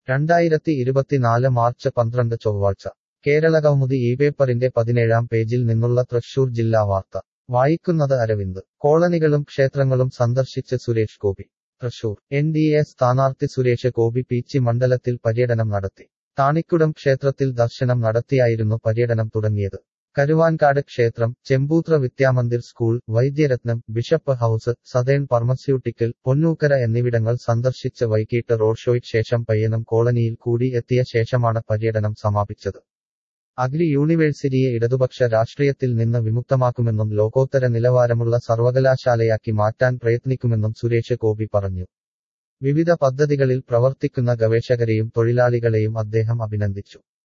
രണ്ടായിരത്തി ഇരുപത്തിനാല് മാർച്ച് പന്ത്രണ്ട് ചൊവ്വാഴ്ച കേരളകൗമുദി ഈ പേപ്പറിന്റെ പതിനേഴാം പേജിൽ നിന്നുള്ള തൃശൂർ ജില്ലാ വാർത്ത വായിക്കുന്നത് അരവിന്ദ് കോളനികളും ക്ഷേത്രങ്ങളും സന്ദർശിച്ച് Suresh Gopi Thrissur N D A സ്ഥാനാർത്ഥി സുരേഷ് ഗോപി പീച്ചി മണ്ഡലത്തിൽ പര്യടനം നടത്തി താണിക്കുടം ക്ഷേത്രത്തിൽ ദർശനം നടത്തിയായിരുന്നു പര്യടനം തുടങ്ങിയത് കരുവാൻകാട് ക്ഷേത്രം Chembuthra Vidyamandir school Vaidyaratnam bishop house southern pharmaceutical Ponnukkara എന്നിവിടങ്ങൾ സന്ദർശിച്ച് വൈകിട്ട് റോഡ് ഷോയ്ക്ക് ശേഷം പയ്യനം കോളനിയിൽ കൂടി എത്തിയ ശേഷമാണ് പര്യടനം സമാപിച്ചത് അഗ്രി യൂണിവേഴ്സിറ്റിയെ ഇടതുപക്ഷ രാഷ്ട്രീയത്തിൽ നിന്ന് വിമുക്തമാക്കുമെന്നും ലോകോത്തര നിലവാരമുള്ള സർവകലാശാലയാക്കി മാറ്റാൻ പ്രയത്നിക്കുമെന്നും സുരേഷ് ഗോപി പറഞ്ഞു വിവിധ പദ്ധതികളിൽ പ്രവർത്തിക്കുന്ന ഗവേഷകരെയും തൊഴിലാളികളെയും അദ്ദേഹം അഭിനന്ദിച്ചു